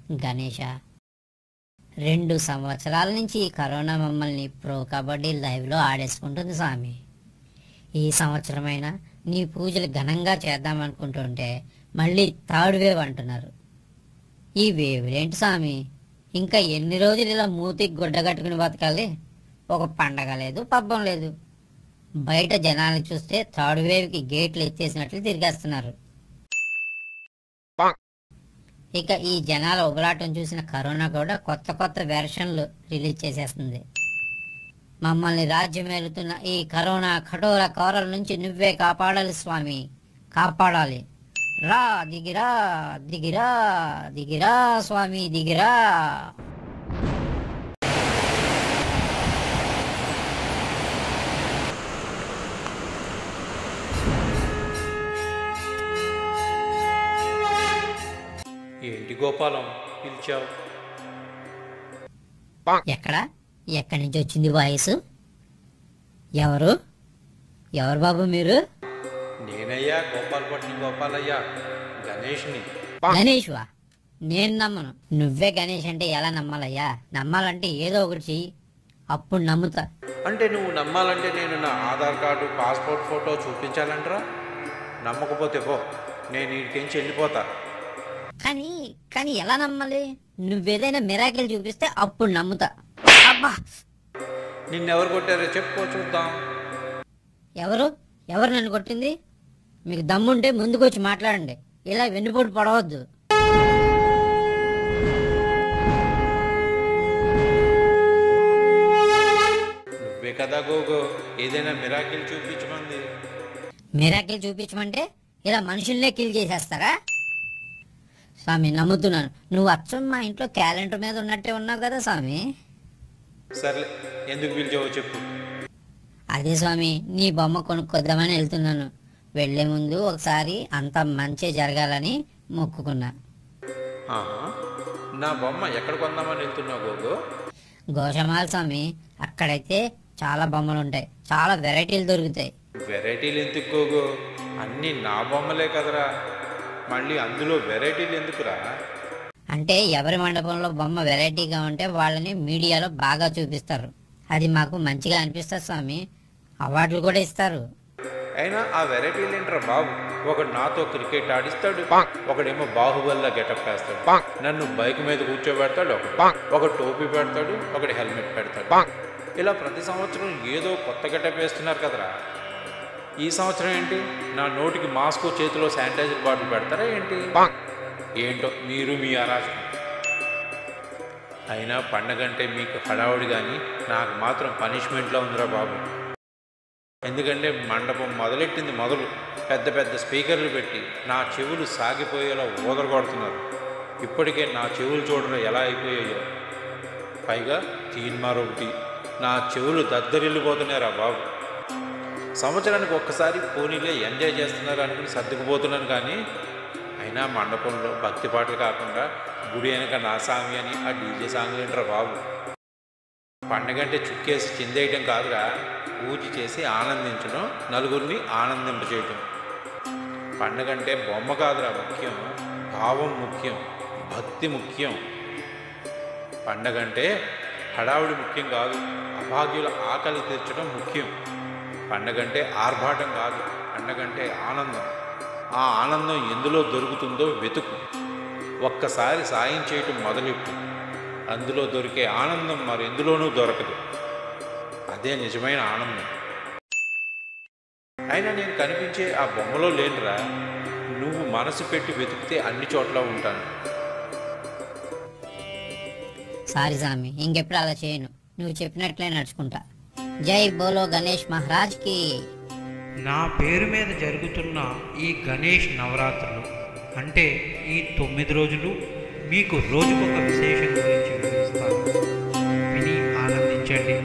గణేష రెండు సంవత్సరాల నుంచి ఈ కరోనా మమ్మల్ని ప్రో కబడ్డీ లైవ్లో ఆడేసుకుంటుంది స్వామి ఈ సంవత్సరమైనా నీ పూజలు ఘనంగా చేద్దామనుకుంటుంటే మళ్ళీ థర్డ్ వేవ్ అంటున్నారు ఈ వేవులేంటి స్వామి ఇంకా ఎన్ని రోజులు ఇలా మూతికి గుడ్డ కట్టుకుని బతకాలి ఒక పండగ లేదు పబ్బం లేదు బయట జనాలు చూస్తే థర్డ్ వేవ్కి గేట్లు ఎత్తేసినట్లు తిరిగేస్తున్నారు ఇక ఈ జనాల ఉబలాటం చూసిన కరోనా కూడా కొత్త కొత్త వెర్షన్లు రిలీజ్ చేసేస్తుంది మమ్మల్ని రాజ్యం ఏలుతున్న ఈ కరోనా కఠోర కోరల నుంచి నువ్వే కాపాడాలి స్వామి కాపాడాలి రా దిగిరా దిగిరా దిగిరా స్వామి దిగిరా ఏంటి గోపాలం పిలిచావు ఎక్కడ ఎక్కడి నుంచి వచ్చింది వాయిస్ ఎవరు ఎవరు బాబు మీరు నేనయ్యా గోపాలపట్నం గోపాలయ్యా గణేష్ని గణేష్వా నేను నమ్మను నువ్వే గణేష్ అంటే ఎలా నమ్మాలయ్యా నమ్మాలంటే ఏదో ఒకటి చెయ్యి అప్పుడు నమ్ముతా అంటే నువ్వు నమ్మాలంటే నేను నా ఆధార్ కార్డు పాస్పోర్ట్ ఫోటో చూపించాలంటరా నమ్మకపోతే పో నేను ఇంటికించి వెళ్ళిపోతా కానీ కానీ ఎలా నమ్మాలి నువ్వేదైనా మిరాకిల్ చూపిస్తే అప్పుడు నమ్ముతా అబ్బా నిన్నెవరు కొట్టారో చెప్పుకో చూద్దాం ఎవరు ఎవరు నన్ను కొట్టింది మీకు దమ్ముంటే ముందుకు వచ్చి మాట్లాడండి ఇలా వెన్నుపోటు పడవద్దు నువ్వే కదా గోగో ఏదైనా మిరాకిల్ చూపించమంది మిరాకిల్ చూపించమంటే ఇలా మనుషుల్నే కిల్ చేసేస్తారా స్వామి నమ్ముతున్నాను నువ్వు అచ్చం మా ఇంట్లో క్యాలెండర్ మీద ఉన్నట్టే ఉన్నావు కదా స్వామి సర్లే ఎందుకు పిలిచావో చెప్పు అదే స్వామి నీ బొమ్మ కొనుక్కొద్దామని వెళ్తున్నాను వెళ్లే ముందు ఒకసారి అంత మంచి జరగాలని మొక్కుకున్నా ఆహా, నా బొమ్మ ఎక్కడ కొందామని వెళ్తున్నావు గోగో గోషమాల్ స్వామి అక్కడైతే చాలా బొమ్మలు ఉంటాయి చాలా వెరైటీలు దొరుకుతాయి వెరైటీలు ఎందుకు గోగో అన్నీ నా బొమ్మలే కదరా మళ్ళీ అందులో వెరైటీలు ఎందుకురా అంటే ఎవరి మండపంలో బొమ్మ వెరైటీగా ఉంటే వాళ్ళని మీడియాలో బాగా చూపిస్తారు అది మాకు మంచిగా అనిపిస్తుంది స్వామి అవార్డులు కూడా ఇస్తారు అయినా ఆ వెరైటీలు ఏంట్రా బాబు ఒకడు నాతో క్రికెట్ ఆడిస్తాడు ఒకడేమో బాహుబలిలా గెటప్ వేస్తాడు నన్ను బైక్ మీద కూర్చోబెడతాడు ఒకడు ఒక టోపీ పెడతాడు ఒకటి హెల్మెట్ పెడతాడు ఇలా ప్రతి సంవత్సరం ఏదో కొత్త గెటప్ వేస్తున్నారు కదరా ఈ సంవత్సరం ఏంటి నా నోటికి మాస్క్ చేతిలో శానిటైజర్ బాటిల్ పెడతారా ఏంటి ఏంటో మీరు మీ అరాచకం అయినా పండగంటే మీకు హడావుడి కానీ నాకు మాత్రం పనిష్మెంట్లో ఉందిరా బాబు ఎందుకంటే మండపం మొదలెట్టింది మొదలు పెద్ద పెద్ద స్పీకర్లు పెట్టి నా చెవులు సాగిపోయేలా ఊదర కొడుతున్నారు ఇప్పటికే నా చెవులు చూడడం ఎలా అయిపోయాయో పైగా తీన్మారొకటి నా చెవులు దద్దరిల్లిపోతున్నారా బాబు సంవత్సరానికి ఒక్కసారి పోనీలే ఎంజాయ్ చేస్తున్నారు అనుకుని సర్దుకుపోతున్నాను కానీ అయినా మండపంలో భక్తి పాటలు కాకుండా గుడి వెనక నా సామి అని ఆ డీజే సాంగ్ ఏంట్రా బాబు పండగంటే చుక్కేసి చిందేయటం కాదురా పూజ చేసి ఆనందించడం నలుగురిని ఆనందింపచేయటం పండగంటే బొమ్మ కాదురా ముఖ్యం భావం ముఖ్యం భక్తి ముఖ్యం పండగంటే హడావుడి ముఖ్యం కాదు అభాగ్యుల ఆకలి తీర్చడం ముఖ్యం పండగంటే ఆర్భాటం కాదు పండగంటే ఆనందం ఆ ఆనందం ఎందులో దొరుకుతుందో వెతుకు ఒక్కసారి సాయం చేయటం మొదలెట్టు అందులో దొరికే ఆనందం మరెందులోనూ దొరకదు అదే నిజమైన ఆనందం అయినా నేను కనిపించే ఆ బొమ్మలో లేనురా నువ్వు మనసు పెట్టి వెతికితే అన్ని చోట్ల ఉంటాను సారీ స్వామి ఇంకెప్పుడు అలా చేయను నువ్వు చెప్పినట్లే నడుచుకుంటా జై బోలో గణేష్ మహారాజ్ కి నా పేరు మీద జరుగుతున్న ఈ గణేష్ నవరాత్రులు అంటే ఈ తొమ్మిది రోజులు మీకు రోజుకొక విశేషం గురించి వివరిస్తాను విని ఆనందించండి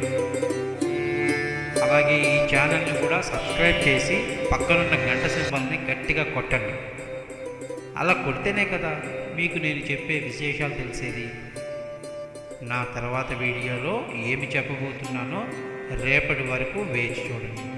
అలాగే ఈ ఛానల్ని కూడా సబ్స్క్రైబ్ చేసి పక్కనున్న గంట సింబల్ని గట్టిగా కొట్టండి అలా కొడితేనే కదా మీకు నేను చెప్పే విశేషాలు తెలిసేది నా తర్వాత వీడియోలో ఏమి చెప్పబోతున్నానో రేపటి వరకు వేచి చూడండి